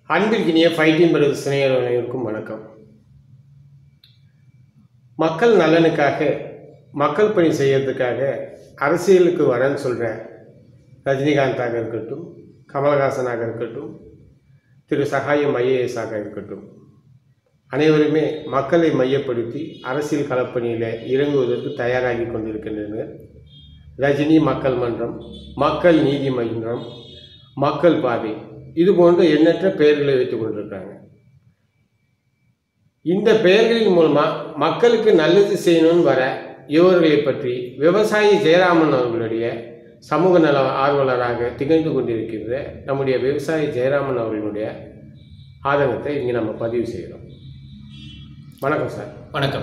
அன்பிற்கினிய fighting brothers நேயர் அனைவருக்கும் வணக்கம் மக்கள் நலனுக்காக மக்கள் பணி செய்யறதுக்காக அரசியலுக்கு வரேன்னு சொல்கிற ரஜினிகாந்தாக இருக்கட்டும் கமலஹாசனாக இருக்கட்டும் திரு சகாயம் ஐஏஎஸாக இருக்கட்டும் அனைவருமே மக்களை மையப்படுத்தி அரசியல் களப்பணியில் இறங்குவதற்கு தயாராகி கொண்டிருக்கின்றனர் ரஜினி மக்கள் மன்றம் மக்கள் நீதி மன்றம் மக்கள் பாதை இது போன்ற எண்ணற்ற பெயர்களை வைத்துக் கொண்டிருக்காங்க இந்த பெயர்களின் மூலமாக மக்களுக்கு நல்லது செய்யணும்னு வர இவர்களை பற்றி விவசாயி ஜெயராமன் அவர்களுடைய சமூக நல ஆர்வலராக திகழ்ந்து கொண்டிருக்கின்ற நம்முடைய விவசாயி ஜெயராமன் அவர்களுடைய ஆதங்கத்தை இங்கே நம்ம பதிவு செய்கிறோம் வணக்கம் சார் வணக்கம்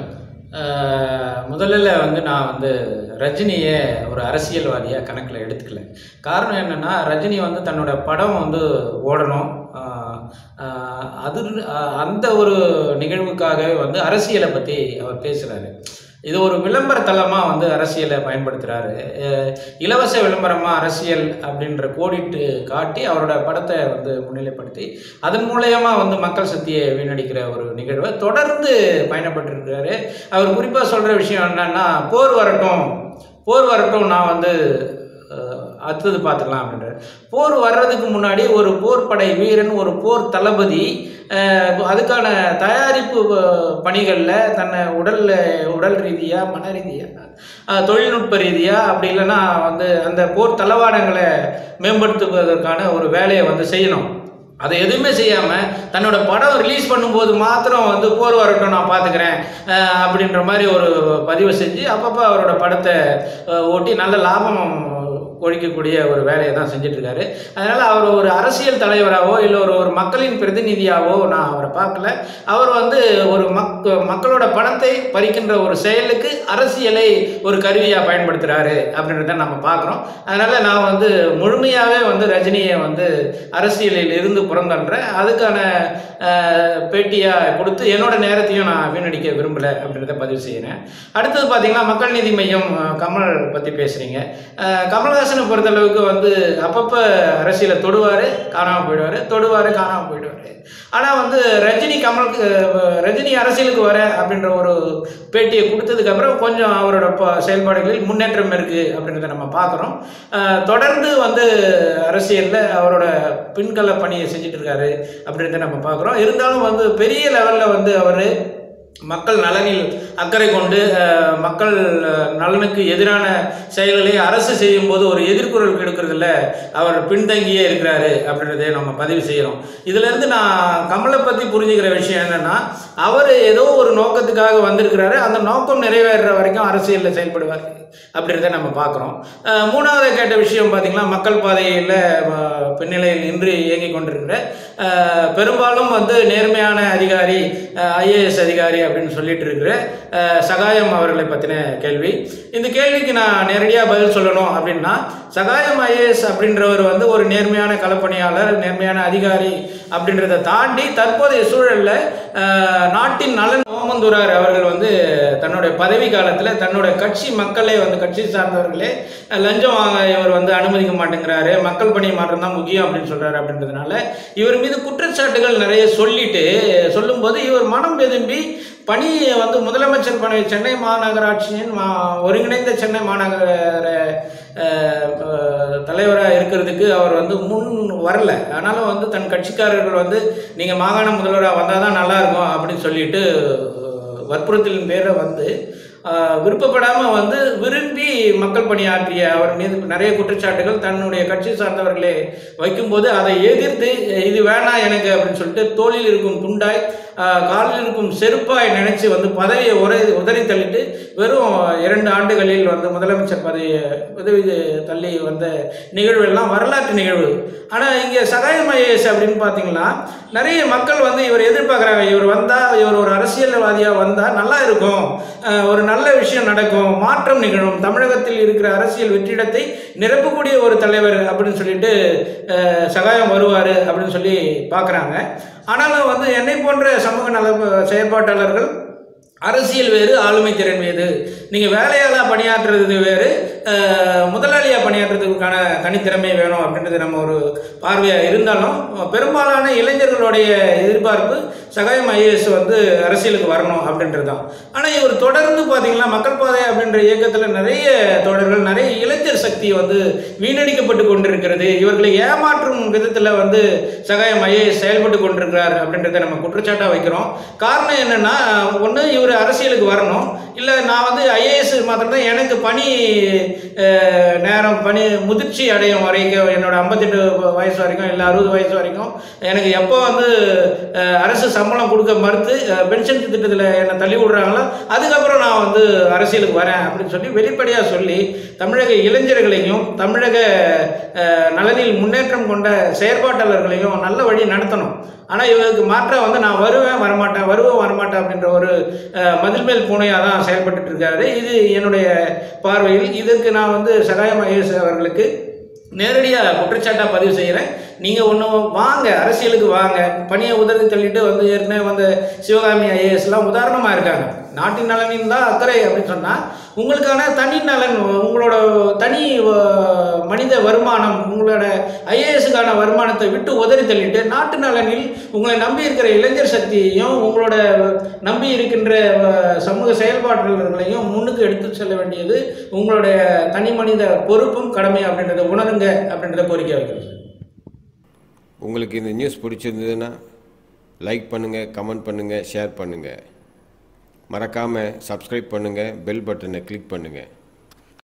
அஹ், முதல்ல வந்து நான் வந்து ரஜினியை ஒரு அரசியல்வாதியாக கணக்கில் எடுத்துக்கல காரணம் என்னென்னா ரஜினி வந்து தன்னோட படம் வந்து ஓடணும் அஹ், அஹ், அது அஹ், அந்த ஒரு நிகழ்வுக்காகவே வந்து அரசியலை பற்றி அவர் பேசுகிறாரு இது ஒரு விளம்பர தளமாக வந்து அரசியலை பயன்படுத்துகிறாரு இலவச விளம்பரமாக அரசியல் அப்படின்ற கோடிட்டு காட்டி அவரோட படத்தை வந்து முன்னிலைப்படுத்தி அதன் மூலயமா வந்து மக்கள் சக்தியை வீணடிக்கிற ஒரு நிகழ்வை தொடர்ந்து பயணப்பட்டிருக்கிறாரு அவர் குறிப்பாக சொல்கிற விஷயம் என்னன்னா போர் வரட்டும் போர் வரட்டும் நான் வந்து அஹ், அடுத்தது பார்த்துக்கலாம் அப்படின்றார் போர் வர்றதுக்கு முன்னாடி ஒரு போர்ப்படை வீரன் ஒரு போர் தளபதி அஹ், அதுக்கான தயாரிப்பு பணிகளில் தன்னை உடல்ல உடல் ரீதியாக மன ரீதியாக தொழில்நுட்ப ரீதியாக அப்படி இல்லைன்னா வந்து அந்த போர் தளவாடங்களை மேம்படுத்துவதற்கான ஒரு வேலையை வந்து செய்யணும் அதை எதுவுமே செய்யாமல் தன்னோட படம் ரிலீஸ் பண்ணும்போது மாத்திரம் வந்து போர் வரட்டும் நான் பார்த்துக்கிறேன் அஹ் அப்படின்ற மாதிரி ஒரு பதிவு செஞ்சு அப்பப்போ அவரோட படத்தை அஹ், ஓட்டி நல்ல லாபம் ஒழிக்கக்கூடிய ஒரு வேலையை தான் செஞ்சுட்டு இருக்காரு அதனால் அவர் ஒரு அரசியல் தலைவராகவோ இல்லை ஒரு ஒரு மக்களின் பிரதிநிதியாகவோ நான் அவரை பார்க்கல அவர் வந்து ஒரு மக் மக்களோட பணத்தை பறிக்கின்ற ஒரு செயலுக்கு அரசியலை ஒரு கருவியாக பயன்படுத்துகிறாரு அப்படின்றத நம்ம பார்க்குறோம் அதனால் நான் வந்து முழுமையாகவே வந்து ரஜினியை வந்து அரசியலில் இருந்து புறந்தள்ளுறேன் அதுக்கான அஹ், பேட்டியாக கொடுத்து என்னோட நேரத்தையும் நான் வீணடிக்க விரும்பலை அப்படின்றத பதிவு செய்கிறேன் அடுத்தது பார்த்தீங்கன்னா மக்கள் நீதி மையம் அஹ், கமல் பற்றி பேசுகிறீங்க கமல்ஹாசனை பொறுத்தளவுக்கு வந்து அப்பப்போ அரசியலை தொடுவார் காணாமல் போயிடுவார் தொடுவார் காணாமல் போயிடுவார் ஆனால் வந்து ரஜினி கமலுக்கு அஹ், ரஜினி அரசியலுக்கு வர அப்படின்ற ஒரு பேட்டியை கொடுத்ததுக்கப்புறம் கொஞ்சம் அவரோட ப- செயல்பாடுகளில் முன்னேற்றம் இருக்குது அப்படின்றத நம்ம பார்க்குறோம் தொடர்ந்து வந்து அரசியலில் அவரோட பின்கள பணியை செஞ்சுட்டு இருக்காரு அப்படின்றத நம்ம பார்க்குறோம் இருந்தாலும் வந்து பெரிய லெவலில் வந்து அவர் மக்கள் நலனில் அக்கறை கொண்டு அஹ், மக்கள் அஹ், நலனுக்கு எதிரான செயல்களை அரசு செய்யும்போது ஒரு எதிர்குரல் கெடுக்கிறதுல அவர் பின்தங்கியே இருக்கிறாரு அப்படின்றதை நம்ம பதிவு செய்கிறோம் இதிலேருந்து நான் கமலை பற்றி புரிஞ்சுக்கிற விஷயம் என்னென்னா அவர் ஏதோ ஒரு நோக்கத்துக்காக வந்திருக்கிறாரு அந்த நோக்கம் நிறைவேறுற வரைக்கும் அரசியலில் செயல்படுவார் அப்படின்றத நம்ம பார்க்குறோம் அஹ், மூணாவது கேட்ட விஷயம் பார்த்திங்கன்னா மக்கள் பாதையில் அஹ், பின்னிலையில் நின்று இயங்கிக் கொண்டிருக்கிற அஹ், பெரும்பாலும் வந்து நேர்மையான அதிகாரி ஐஏஎஸ் அதிகாரி அப்படின்னு சொல்லிட்டு இருக்கிற அஹ், சகாயம் அவர்களை பற்றின கேள்வி இந்த கேள்விக்கு நான் நேரடியாக பதில் சொல்லணும் அப்படின்னா சகாயம் ஐஏஎஸ் அப்படின்றவர் வந்து ஒரு நேர்மையான களப்பணியாளர் நேர்மையான அதிகாரி அப்படின்றத தாண்டி தற்போதைய சூழலில் நாட்டின் நலன் ஓமந்தூரார் அவர்கள் வந்து தன்னுடைய பதவி காலத்தில் தன்னோட கட்சி மக்களே வந்து கட்சி சார்ந்தவர்களே அஹ், லஞ்சம் வாங்க இவர் வந்து அனுமதிக்க மாட்டேங்கிறாரு மக்கள் பணி மாற்றம் தான் முக்கியம் அப்படின்னு சொல்றாரு அப்படின்றதுனால இவர் மீது குற்றச்சாட்டுகள் நிறைய சொல்லிட்டு சொல்லும்போது இவர் மனம் வெதும்பி பணியை வந்து முதலமைச்சர் பணி சென்னை மாநகராட்சியின் மா ஒருங்கிணைந்த சென்னை மாநகர தலைவராக இருக்கிறதுக்கு அவர் வந்து முன் வரல ஆனாலும் வந்து தன் கட்சிக்காரர்கள் வந்து நீங்கள் மாகாண முதல்வராக வந்தால் தான் நல்லாயிருக்கும் அப்படின்னு சொல்லிட்டு அஹ், வற்புறுத்தலின் பேரில் வந்து ஆஹ், விருப்பப்படாமல் வந்து விரும்பி மக்கள் பணியாற்றிய அவர் மீது நிறைய குற்றச்சாட்டுகள் தன்னுடைய கட்சி சார்ந்தவர்களே வைக்கும்போது அதை எதிர்த்து இது வேணாம் எனக்கு அப்படின்னு சொல்லிட்டு தோளில் இருக்கும் துண்டாய் ஆஹ், காலில் இருக்கும் செருப்பாய் நினைச்சு வந்து பதவியை உரை உதறி தள்ளிட்டு வெறும் இரண்டு ஆண்டுகளில் வந்து முதலமைச்சர் பதவியை உதவி தள்ளி வந்த நிகழ்வு எல்லாம் வரலாற்று நிகழ்வு ஆனால் இங்கே சகாயம் ஐஏஎஸ் அப்படின்னு பார்த்தீங்கன்னா நிறைய மக்கள் வந்து இவர் எதிர்பார்க்குறாங்க இவர் வந்தால் இவர் ஒரு அரசியல்வாதியாக வந்தால் நல்லா இருக்கும் ஆஹ், ஒரு நல்ல விஷயம் நடக்கும் மாற்றம் நிகழும் தமிழகத்தில் இருக்கிற அரசியல் வெற்றிடத்தை நிரப்பக்கூடிய ஒரு தலைவர் அப்படின்னு சொல்லிட்டு ஆஹ், சகாயம் வருவார் அப்படின்னு சொல்லி பார்க்குறாங்க ஆனாலும் வந்து என்னை போன்ற சமூக நல செயற்பாட்டாளர்கள் அரசியல் வேறு ஆளுமை திறன் வேறு நீங்கள் வேலையாளாக பணியாற்றுறது வேறு அஹ், முதலாளி கூட்டாளியாக பணியாற்றுறதுக்கான தனித்திறமை வேணும் அப்படின்றது நம்ம ஒரு பார்வையாக இருந்தாலும் பெரும்பாலான இளைஞர்களுடைய எதிர்பார்ப்பு சகாயம் ஐஏஎஸ் வந்து அரசியலுக்கு வரணும் அப்படின்றது தான் ஆனால் இவர் தொடர்ந்து பார்த்தீங்கன்னா மக்கள் பாதை அப்படின்ற இயக்கத்தில் நிறைய தோழர்கள் நிறைய இளைஞர் சக்தி வந்து வீணடிக்கப்பட்டு கொண்டிருக்கிறது இவர்களை ஏமாற்றும் விதத்தில் வந்து சகாயம் ஐஏஎஸ் செயல்பட்டு கொண்டிருக்கிறார் அப்படின்றத நம்ம குற்றச்சாட்டாக வைக்கிறோம் காரணம் என்னன்னா ஒன்று இவர் அரசியலுக்கு வரணும் இல்லை நான் வந்து ஐஏஎஸ் மாத்திரம் தான் எனக்கு பணி அஹ், நேரம் பணி முதிர்ச்சி அடையும் வரைக்கும் என்னோட ஐம்பத்தெட்டு வயசு வரைக்கும் இல்லை அறுபது வயசு வரைக்கும் எனக்கு எப்போ வந்து அஹ், அரசு சம்பளம் கொடுக்க மறுத்து அஹ், பென்ஷன் திட்டத்தில் என்னை தள்ளி விடுறாங்களோ அதுக்கப்புறம் நான் வந்து அரசியலுக்கு வரேன் அப்படின்னு சொல்லி வெளிப்படையாக சொல்லி தமிழக இளைஞர்களையும் தமிழக அஹ், நலனில் முன்னேற்றம் கொண்ட செயற்பாட்டாளர்களையும் நல்ல வழி நடத்தணும் ஆனால் இவருக்கு மாற்ற வந்து நான் வருவேன் வரமாட்டேன் வருவேன் வரமாட்டேன் அப்படின்ற ஒரு அஹ், மதில் மேல் பூனையாக தான் செயல்பட்டுட்டு இருக்காரு இது என்னுடைய பார்வையில் இதுக்கு நான் வந்து சகாயம் ஐஎஸ் அவர்களுக்கு நேரடியாக குற்றச்சாட்டாக பதிவு செய்கிறேன் நீங்கள் ஒன்று வாங்க அரசியலுக்கு வாங்க பணியை உதறி தள்ளிட்டு வந்து ஏற்கனவே வந்து சிவகாமி ஐஏஎஸ்லாம் உதாரணமாக இருக்காங்க நாட்டின் நலனின் தான் அக்கறை அப்படின்னு சொன்னால் உங்களுக்கான தனி நலன் உங்களோட தனி அஹ், மனித வருமானம் உங்களோட ஐஏஎஸ்க்கான வருமானத்தை விட்டு உதறி தள்ளிட்டு நாட்டு நலனில் உங்களை நம்பி இருக்கிற இளைஞர் சக்தியையும் உங்களோட நம்பி இருக்கின்ற அஹ், சமூக செயல்பாட்டாளர்களையும் முன்னுக்கு எடுத்து செல்ல வேண்டியது உங்களுடைய தனி மனித பொறுப்பும் கடமை அப்படின்றத உணருங்க அப்படின்றத கோரிக்கை வைக்கிறேன் சார் உங்களுக்கு இந்த நியூஸ் பிடிச்சிருந்ததுன்னா லைக் பண்ணுங்கள் கமெண்ட் பண்ணுங்கள் ஷேர் பண்ணுங்கள் மறக்காமல் சப்ஸ்கிரைப் பண்ணுங்கள் பெல் பட்டனை கிளிக் பண்ணுங்கள்